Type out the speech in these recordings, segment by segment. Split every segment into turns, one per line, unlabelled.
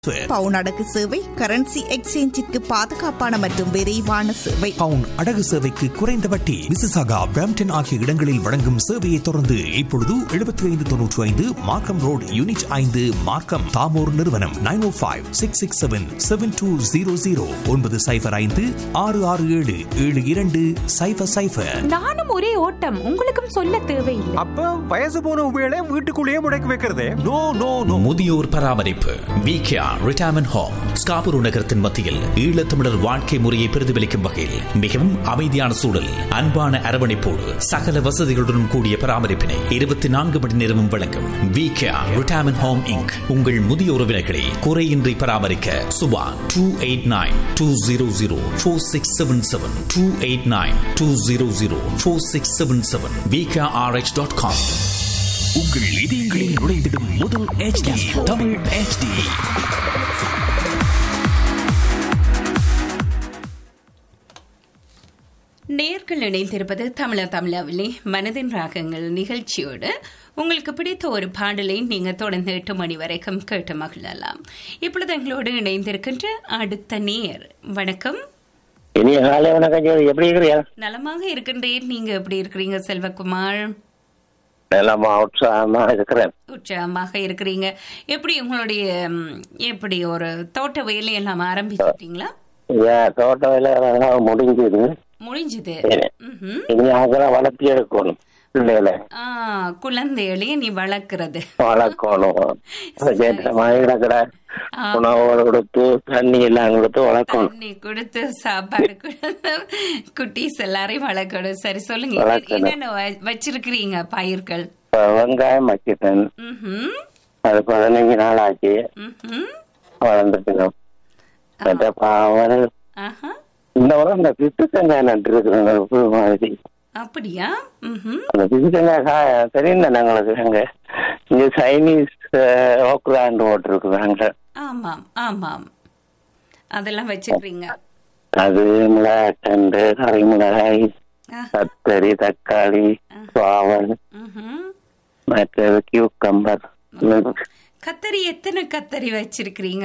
பவுன் அடகு சேவை கரன்சி எக்ஸ்சேஞ்சிற்கு பாதுகாப்பான மற்றும் விரைவான சேவை
பவுன் அடகு சேவைக்கு குறைந்த வட்டி மிசிசாகா பிராம்டன் ஆகிய இடங்களில் வழங்கும் சேவையை தொடர்ந்து இப்பொழுது எழுபத்தி ஐந்து தொன்னூற்றி ஐந்து மார்க்கம் ரோடு யூனிட் ஐந்து மார்க்கம் தாமோர் நிறுவனம் nine O five six six seven seven two zero zero ஒன்பது சைஃபர் ஐந்து ஆறு ஆறு ஏழு ஏழு இரண்டு சைஃபர் சைஃபர்
நானும் ஒரே ஓட்டம் உங்களுக்கும் சொல்ல தேவையில்லை
அப்ப வயசு போன உபயோக வீட்டுக்குள்ளேயே முடக்கி வைக்கிறதே
நோ நோ நோ
முதியோர் பராமரிப்பு விகேஆர் ரிட்டையர்மெண்ட் ஹோம் ஸ்காபுரு நகரத்தின் மத்தியில் ஈழத்தமிழர் வாழ்க்கை முறையை பிரதிபலிக்கும் வகையில் மிகவும் அமைதியான சூழல் அன்பான அரவணைப்போடு சகல வசதிகளுடன் கூடிய பராமரிப்பினை இருபத்தி நான்கு மணி நேரமும் வழங்கும் விகேஆர் ரிட்டையர்மெண்ட் ஹோம் இங்க் உங்கள் முதிய உறவினர்களை குறையின்றி பராமரிக்க Subha two eight nine two zero zero four six seven seven two eight nine two zero zero four six seven seven VKRH dot com
உங்கள் இதயங்களில் நுழைந்திடும் முதல் HD தமிழ் HD
நேர்கள் இணைந்திருப்பது தமிழ தமிழாவிலே மனதின் ராகங்கள் நிகழ்ச்சியோடு உங்களுக்கு பிடித்த ஒரு பாடலை நீங்க தொடர்ந்து எட்டு மணி வரைக்கும் கேட்டு மகிழலாம் இப்பொழுது எங்களோடு இணைந்திருக்கின்ற அடுத்த நேர் வணக்கம்
இனிய காலை வணக்கம் ஜோதி எப்படி இருக்கிறியா
நலமாக இருக்கின்றேன் நீங்க எப்படி இருக்கிறீங்க செல்வகுமார்
நலமா உற்சாகமா இருக்கிறேன்
உற்சாகமாக இருக்கிறீங்க எப்படி உங்களுடைய ம், எப்படி ஒரு தோட்ட வேலையெல்லாம் ஆரம்பிச்சிட்டீங்களா
ஏன் தோட்ட வேலை அதெல்லாம் முடிஞ்சது
முடிஞ்சது ம்ஹும்.
இனி அதெல்லாம் வளர்த்தி எடுக்கணும் பிள்ளைகளை
ஆ குழந்தைகளையே நீ வளர்க்கறது
வளர்க்கணும் அதுக்கேற்ற மாதிரி கிடக்கிற உணவு கொடுத்து தண்ணி எல்லாம் கொடுத்து வளர்க்கணும்
நீ கொடுத்து சாப்பாடு கொடுத்து குட்டீஸ் எல்லாரையும் வளர்க்கணும் சரி சொல்லுங்க என்ன-
வளர்க்கணும்.
என்னென்ன வ- வச்சிருக்கிறீங்க பயிர்கள்
இப்ப வெங்காயம் வச்சிட்டேன்
ம்ஹும்.
அது பதினஞ்சு நாள் ஆச்சு
ம்ஹும்.
வளர்ந்துட்டு மற்ற பாவல்
ஆஹா
இந்த முறை அந்த பித்து தேங்காய் நட்டு இருக்கிறாங்க புது மாதிரி
அப்படியா ம்ஹும்.
அந்த பித்து தேங்காய் கா- தெரியும் தானே உங்களுக்கு அங்க இங்க சைனீஸ் ஓக்ராண்டு போட்டிருக்குறாங்க
ஆமாம் ஆமாம் அதெல்லாம் வச்சிருக்கீங்க
அது மிளகாய் கறி மிளகாய்
ஆஹா.
கத்தரி தக்காளி பாவல்
ம்ஹும்.
மற்றது கியூக்கம்பர்
கத்தரி எத்தனை கத்தரி வச்சிருக்கிறீங்க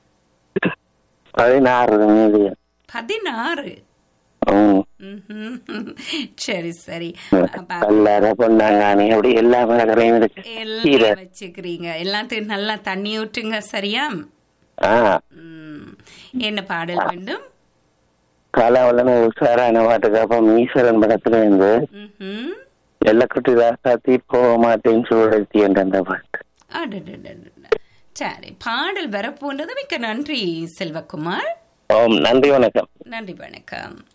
பதினாறு மீதியம்
பதினாறு
ம்.
ம்ஹும். சரி சரி அப்ப
கல்லறை பொன்னாங்கானி அப்படி எல்லா மிளகரையும் இருக்கு கீரை
எல்லாம் வச்சுக்கிறீங்க எல்லாத்தையும் நல்லா தண்ணி ஊற்றுங்க சரியா
ஆ
ம். என்ன பாடல் வேண்டும்
காலாவலன்னு உஷாரான பாட்டுக்கு அப்ப ஈஸ்வரன் படத்துல இருந்து
ம்ஹும்.
வெள்ளக்குட்டி ராசாத்தி போக மாட்டேன்னு சூழத்தி என்ற அந்த பாட்டு
அடடடடட. சரி பாடல் வரப்போன்றது மிக்க நன்றி செல்வகுமார்
ஓம் நன்றி வணக்கம்
நன்றி வணக்கம்